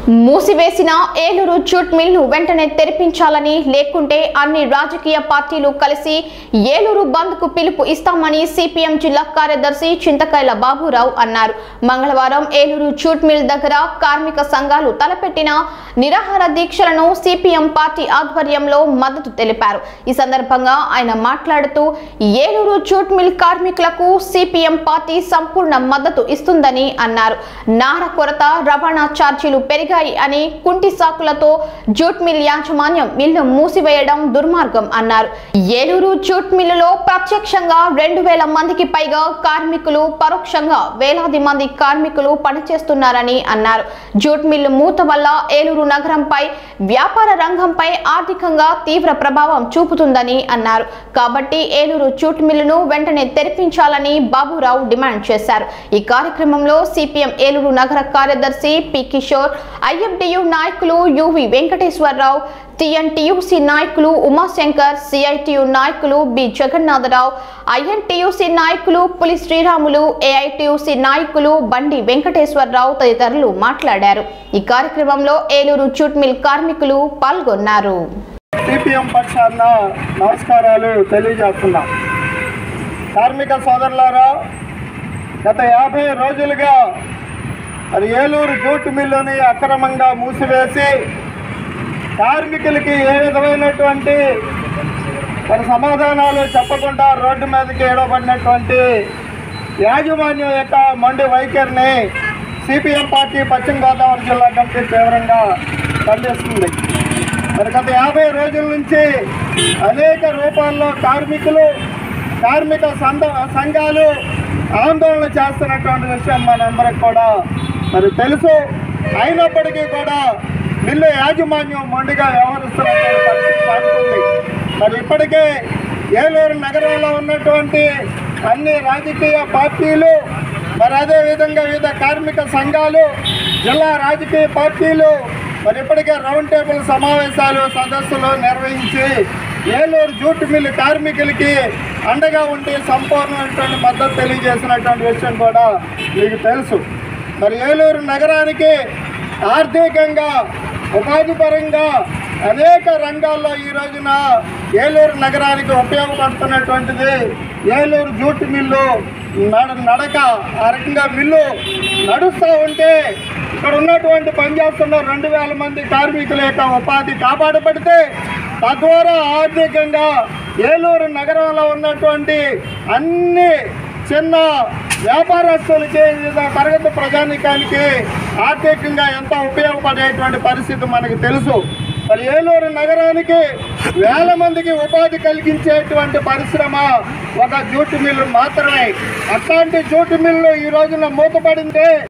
మూసివేసిన ఏలూరు జూట్ మిల్ను వెంటనే తెరిపించాలని లేకుంటే అన్ని రాజకీయ పార్టీలు కలిసి ఏలూరు బంద్ కు పిలుపు ఇస్తామని సిపిఎం జిల్లా కార్యదర్శి చింతకాయల బాబురావు అన్నారు మంగళవారం ఏలూరు జూట్ మిల్ దగ్గర కార్మిక సంఘాలు తలపెట్టిన నిరాహార దీక్షలను సిపిఎం పార్టీ ఆధ్వర్యంలో మద్దతు తెలిపారు ఈ సందర్భంగా ఆయన మాట్లాడుతూ ఏలూరు జూట్ మిల్ కార్మికులకు సిపిఎం పార్టీ సంపూర్ణ మద్దతు ఇస్తుందని అన్నారు నార కొరత రవాణా ఛార్జీలు పెరిగాయి అని కుంటి సాకులతో జూట్ మిల్ యాజమాన్యం మిల్లు మూసివేయడం దుర్మార్గం అన్నారు ఏలూరు జూట్ మిల్లులో ప్రత్యక్షంగా రెండు వేల మందికి పైగా కార్మికులు పరోక్షంగా వేలాది మంది కార్మికులు పనిచేస్తున్నారని అన్నారు జూట్ మిల్లు మూత వల్ల ఏలూరు నగరంపై వ్యాపార రంగంపై ఆర్థికంగా తీవ్ర ప్రభావం చూపుతుందని అన్నారు కాబట్టి ఏలూరు జూట్ మిల్లును వెంటనే తెరిపించాలని బాబురావు డిమాండ్ చేశారు ఈ కార్యక్రమంలో సిపిఎం ఏలూరు నగర కార్యదర్శి పి కిషోర్ ఐఎఫ్డియు నాయకులు యువి వెంకటేశ్వరరావు టిఎన్టీయూసీ నాయకులు ఉమాశంకర్ సిఐటియు నాయకులు బి జగన్నాథరావు ఐఎన్టీయూసీ నాయకులు పులి శ్రీరాములు ఏఐటియూసీ నాయకులు బండి వెంకటేశ్వరరావు తదితరులు మాట్లాడారు ఈ కార్యక్రమంలో ఏలూరు జూట్ మిల్ కార్మికులు పాల్గొన్నారు సిపిఎం పక్షాన నమస్కారాలు తెలియజేస్తున్నాం కార్మిక సోదరులారా గత యాభై రోజులుగా మరి ఏలూరు జూట్ మిల్లుని అక్రమంగా మూసివేసి కార్మికులకి ఏ విధమైనటువంటి మరి సమాధానాలు చెప్పకుండా రోడ్డు మీదకి ఏడవబడినటువంటి యాజమాన్యం యొక్క మొండి వైఖరిని సిపిఎం పార్టీ పశ్చిమ గోదావరి జిల్లా కమిటీ తీవ్రంగా ఖండిస్తుంది మరి గత యాభై రోజుల నుంచి అనేక రూపాల్లో కార్మికులు కార్మిక సంఘ సంఘాలు ఆందోళన చేస్తున్నటువంటి విషయం మనందరికి కూడా మరి తెలుసు అయినప్పటికీ కూడా మిల్లు యాజమాన్యం మొండిగా వ్యవహరిస్తున్నటువంటి పరిస్థితి సాగుతుంది మరి ఇప్పటికే ఏలూరు నగరంలో ఉన్నటువంటి అన్ని రాజకీయ పార్టీలు మరి అదేవిధంగా వివిధ కార్మిక సంఘాలు జిల్లా రాజకీయ పార్టీలు మరి ఇప్పటికే రౌండ్ టేబుల్ సమావేశాలు సదస్సులు నిర్వహించి ఏలూరు జూట్ మిల్లు కార్మికులకి అండగా ఉండి సంపూర్ణమైనటువంటి మద్దతు తెలియజేసినటువంటి విషయం కూడా మీకు తెలుసు మరి ఏలూరు నగరానికి ఆర్థికంగా ఉపాధి పరంగా అనేక రంగాల్లో ఈ రోజున ఏలూరు నగరానికి ఉపయోగపడుతున్నటువంటిది ఏలూరు జూట్ మిల్లు నడ నడక ఆ రకంగా మిల్లు నడుస్తూ ఉంటే ఇక్కడ ఉన్నటువంటి పనిచేస్తున్న రెండు వేల మంది కార్మికుల యొక్క ఉపాధి కాపాడబడితే తద్వారా ఆర్థికంగా ఏలూరు నగరంలో ఉన్నటువంటి అన్ని చిన్న వ్యాపారస్తులకి వివిధ తరగతి ప్రజానికానికి ఆర్థికంగా ఎంతో ఉపయోగపడేటువంటి పరిస్థితి మనకు తెలుసు మరి ఏలూరు నగరానికి వేల మందికి ఉపాధి కలిగించేటువంటి పరిశ్రమ ఒక జూటు మిల్లు మాత్రమే అట్లాంటి జూటు మిల్లు ఈ రోజున మూతపడిందే